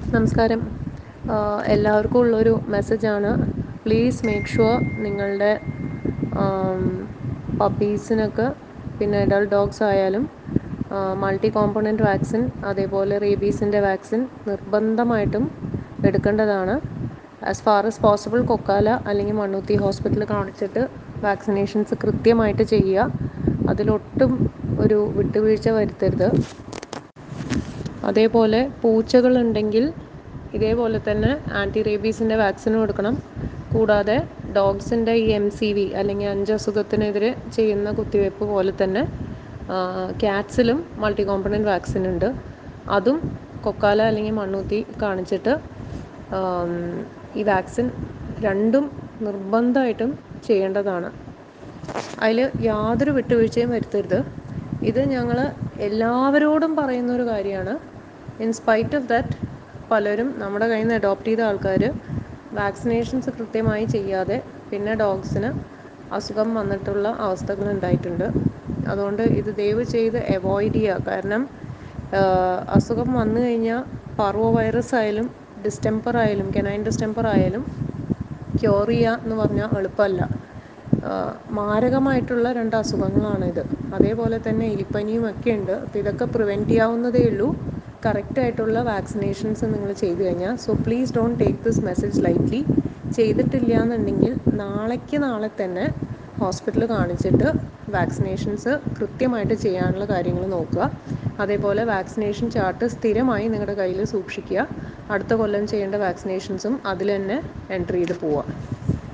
നമസ്കാരം ആഹ് എല്ലാവർക്കും ഉള്ളൊരു മെസ്സേജാണ് പ്ലീസ് മേക്ക് ഷുവർ നിങ്ങളുടെ പപ്പീസിനൊക്കെ പിന്നെ അഡൾട്ട് ഡോഗ്സ് ആയാലും മൾട്ടി കോമ്പണൻറ്റ് വാക്സിൻ അതേപോലെ റേബീസിൻ്റെ വാക്സിൻ നിർബന്ധമായിട്ടും എടുക്കേണ്ടതാണ് as far as possible Kokkala അല്ലെങ്കിൽ മണ്ണുത്തി ഹോസ്പിറ്റലിൽ കാണിച്ചിട്ട് വാക്സിനേഷൻസ് കൃത്യമായിട്ട് ചെയ്യുക അതിലൊട്ടും ഒരു വിട്ടുവീഴ്ച വരുത്തരുത് അതേപോലെ പൂച്ചകളുണ്ടെങ്കിൽ ഇതേപോലെ തന്നെ ആൻറ്റി റേബീസിൻ്റെ വാക്സിനും എടുക്കണം കൂടാതെ ഡോഗ്സിൻ്റെ ഈ എം സി വി അല്ലെങ്കിൽ അഞ്ച് അസുഖത്തിനെതിരെ ചെയ്യുന്ന കുത്തിവയ്പ്പ് പോലെ തന്നെ ക്യാറ്റ്സിലും മൾട്ടി കോമ്പണൻറ്റ് വാക്സിൻ ഉണ്ട് അതും കൊക്കാല അല്ലെങ്കിൽ മണ്ണൂത്തി കാണിച്ചിട്ട് ഈ വാക്സിൻ രണ്ടും നിർബന്ധമായിട്ടും ചെയ്യേണ്ടതാണ് അതിൽ യാതൊരു വിട്ടുവീഴ്ചയും വരുത്തരുത് ഇത് ഞങ്ങൾ എല്ലാവരോടും പറയുന്ന ഒരു കാര്യമാണ് ഇൻ സ്പൈറ്റ് ഓഫ് ദാറ്റ് പലരും നമ്മുടെ കയ്യിൽ നിന്ന് അഡോപ്റ്റ് ചെയ്ത ആൾക്കാർ വാക്സിനേഷൻസ് കൃത്യമായി ചെയ്യാതെ പിന്നെ ഡോഗ്സിന് അസുഖം വന്നിട്ടുള്ള അവസ്ഥകൾ ഉണ്ടായിട്ടുണ്ട് അതുകൊണ്ട് ഇത് ദയവ് ചെയ്ത് അവോയ്ഡ് ചെയ്യുക കാരണം അസുഖം വന്നു കഴിഞ്ഞാൽ പാർവോ വൈറസ് ആയാലും ഡിസ്റ്റെമ്പർ ആയാലും കെനൈൻ ഡിസ്റ്റെമ്പർ ആയാലും ക്യൂർ ചെയ്യുക എന്ന് പറഞ്ഞാൽ എളുപ്പമല്ല മാരകമായിട്ടുള്ള രണ്ട് അസുഖങ്ങളാണിത് അതേപോലെ തന്നെ എലിപ്പനിയും ഒക്കെ ഉണ്ട് അപ്പോൾ ഇതൊക്കെ പ്രിവെൻറ്റ് ചെയ്യാവുന്നതേ ഉള്ളൂ കറക്റ്റായിട്ടുള്ള വാക്സിനേഷൻസ് നിങ്ങൾ ചെയ്തു കഴിഞ്ഞാൽ so please don't take this message lightly ചെയ്തിട്ടില്ല എന്നുണ്ടെങ്കിൽ നാളേക്ക് നാളെ തന്നെ ഹോസ്പിറ്റലിൽ കാണിച്ചിട്ട് വാക്സിനേഷൻസ് കൃത്യമായിട്ട് ചെയ്യാനുള്ള കാര്യങ്ങൾ നോക്കുക അതേപോലെ വാക്സിനേഷൻ ചാർട്ട് സ്ഥിരമായി നിങ്ങളുടെ കയ്യിൽ സൂക്ഷിക്കുക അടുത്ത കൊല്ലം ചെയ്യേണ്ട വാക്സിനേഷൻസും അതിൽ തന്നെ എൻട്രി ചെയ്ത് പോവുക